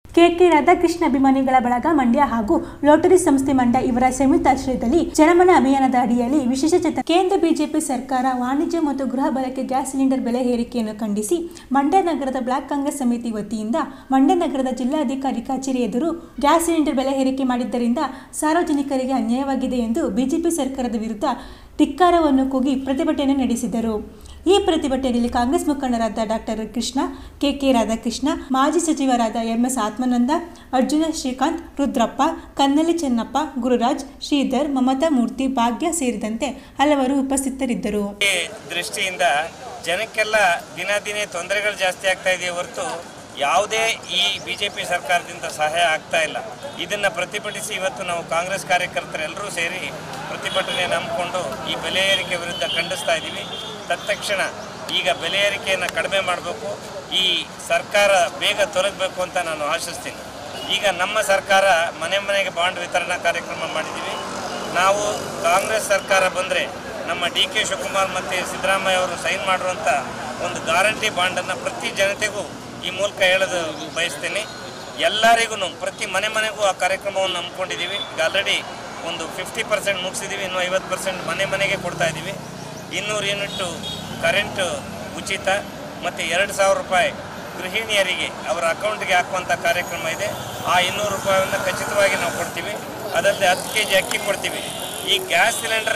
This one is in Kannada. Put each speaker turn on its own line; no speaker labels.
ಕೆಕೆ ರಾಧಾಕೃಷ್ಣ ಅಭಿಮಾನಿಗಳ ಬಳಗ ಮಂಡ್ಯ ಹಾಗೂ ಲೋಟರಿ ಸಂಸ್ಥೆ ಮಂಡ್ಯ ಇವರ ಸಂಯುಕ್ತಾಶ್ರಯದಲ್ಲಿ ಜನಮನ ಅಭಿಯಾನದ ಅಡಿಯಲ್ಲಿ ವಿಶೇಷ ಚೇತನ ಕೇಂದ್ರ ಬಿಜೆಪಿ ಸರ್ಕಾರ ವಾಣಿಜ್ಯ ಮತ್ತು ಗೃಹ ಬಳಕೆ ಗ್ಯಾಸ್ ಸಿಲಿಂಡರ್ ಬೆಲೆ ಏರಿಕೆಯನ್ನು ಖಂಡಿಸಿ ಮಂಡ್ಯ ನಗರದ ಬ್ಲಾಕ್ ಕಾಂಗ್ರೆಸ್ ಸಮಿತಿ ವತಿಯಿಂದ ಮಂಡ್ಯ ನಗರದ ಜಿಲ್ಲಾಧಿಕಾರಿ ಕಚೇರಿ ಎದುರು ಗ್ಯಾಸ್ ಸಿಲಿಂಡರ್ ಬೆಲೆ ಏರಿಕೆ ಮಾಡಿದ್ದರಿಂದ ಸಾರ್ವಜನಿಕರಿಗೆ ಅನ್ಯಾಯವಾಗಿದೆ ಎಂದು ಬಿಜೆಪಿ ಸರ್ಕಾರದ ವಿರುದ್ಧ ಧಿಕ್ಕಾರವನ್ನು ಕೂಗಿ ಪ್ರತಿಭಟನೆ ನಡೆಸಿದರು ಈ ಪ್ರತಿಭಟನೆಯಲ್ಲಿ ಕಾಂಗ್ರೆಸ್ ಮುಖಂಡರಾದ ಡಾಕ್ಟರ್ ಕೃಷ್ಣ ಕೆಕೆ ರಾಧಾಕೃಷ್ಣ ಮಾಜಿ ಸಚಿವರಾದ ಎಂಎಸ್ ಆತ್ಮಾನಂದ ಅರ್ಜುನ ಶ್ರೀಕಾಂತ್ ರುದ್ರಪ್ಪ ಕನ್ನಲಿ ಚೆನ್ನಪ್ಪ ಗುರುರಾಜ್ ಶ್ರೀಧರ್ ಮಮತಾ ಮೂರ್ತಿ ಭಾಗ್ಯ ಸೇರಿದಂತೆ ಹಲವರು ಉಪಸ್ಥಿತರಿದ್ದರು
ಈ ದೃಷ್ಟಿಯಿಂದ ಜನಕ್ಕೆಲ್ಲ ದಿನ ದಿನೇ ತೊಂದರೆಗಳು ಜಾಸ್ತಿ ಆಗ್ತಾ ಇದೆಯೇ ಹೊರತು ಯಾವುದೇ ಈ ಬಿ ಜೆ ಪಿ ಸರ್ಕಾರದಿಂದ ಸಹಾಯ ಆಗ್ತಾ ಇಲ್ಲ ಇದನ್ನು ಪ್ರತಿಭಟಿಸಿ ಇವತ್ತು ನಾವು ಕಾಂಗ್ರೆಸ್ ಕಾರ್ಯಕರ್ತರೆಲ್ಲರೂ ಸೇರಿ ಪ್ರತಿಭಟನೆಯನ್ನು ಹಮ್ಮಿಕೊಂಡು ಈ ಬೆಲೆ ಏರಿಕೆ ವಿರುದ್ಧ ಖಂಡಿಸ್ತಾ ಇದ್ದೀವಿ ತತ್ಕ್ಷಣ ಈಗ ಬೆಲೆ ಏರಿಕೆಯನ್ನು ಕಡಿಮೆ ಮಾಡಬೇಕು ಈ ಸರ್ಕಾರ ಬೇಗ ತೊಲಗಬೇಕು ಅಂತ ನಾನು ಆಶಿಸ್ತೀನಿ ಈಗ ನಮ್ಮ ಸರ್ಕಾರ ಮನೆ ಮನೆಗೆ ಬಾಂಡ್ ವಿತರಣಾ ಕಾರ್ಯಕ್ರಮ ಮಾಡಿದ್ದೀವಿ ನಾವು ಕಾಂಗ್ರೆಸ್ ಸರ್ಕಾರ ಬಂದರೆ ನಮ್ಮ ಡಿ ಕೆ ಶಿವಕುಮಾರ್ ಮತ್ತು ಸಿದ್ದರಾಮಯ್ಯ ಅವರು ಸೈನ್ ಮಾಡಿರುವಂಥ ಒಂದು ಗ್ಯಾರಂಟಿ ಬಾಂಡನ್ನು ಪ್ರತಿ ಜನತೆಗೂ ಈ ಮೂಲಕ ಹೇಳೋದು ಬಯಸ್ತೀನಿ ಎಲ್ಲರಿಗೂ ಪ್ರತಿ ಮನೆ ಮನೆಗೂ ಆ ಕಾರ್ಯಕ್ರಮವನ್ನು ಹಮ್ಮಿಕೊಂಡಿದ್ದೀವಿ ಈಗ ಆಲ್ರೆಡಿ ಒಂದು ಫಿಫ್ಟಿ ಪರ್ಸೆಂಟ್ ಮುಗಿಸಿದ್ದೀವಿ ಇನ್ನು ಐವತ್ತು ಪರ್ಸೆಂಟ್ ಮನೆ ಮನೆಗೆ ಕೊಡ್ತಾ ಇದ್ದೀವಿ ಇನ್ನೂರು ಯೂನಿಟ್ಟು ಕರೆಂಟು ಉಚಿತ ಮತ್ತು ಎರಡು ಸಾವಿರ ರೂಪಾಯಿ ಗೃಹಿಣಿಯರಿಗೆ ಅವರ ಅಕೌಂಟ್ಗೆ ಹಾಕುವಂಥ ಕಾರ್ಯಕ್ರಮ ಇದೆ ಆ ಇನ್ನೂರು ರೂಪಾಯಿಯನ್ನು ಖಚಿತವಾಗಿ ನಾವು ಕೊಡ್ತೀವಿ ಅದಲ್ಲದೆ ಹತ್ತು ಕೆ ಜಿ ಅಕ್ಕಿ ಕೊಡ್ತೀವಿ ಈ ಗ್ಯಾಸ್ ಸಿಲಿಂಡರ್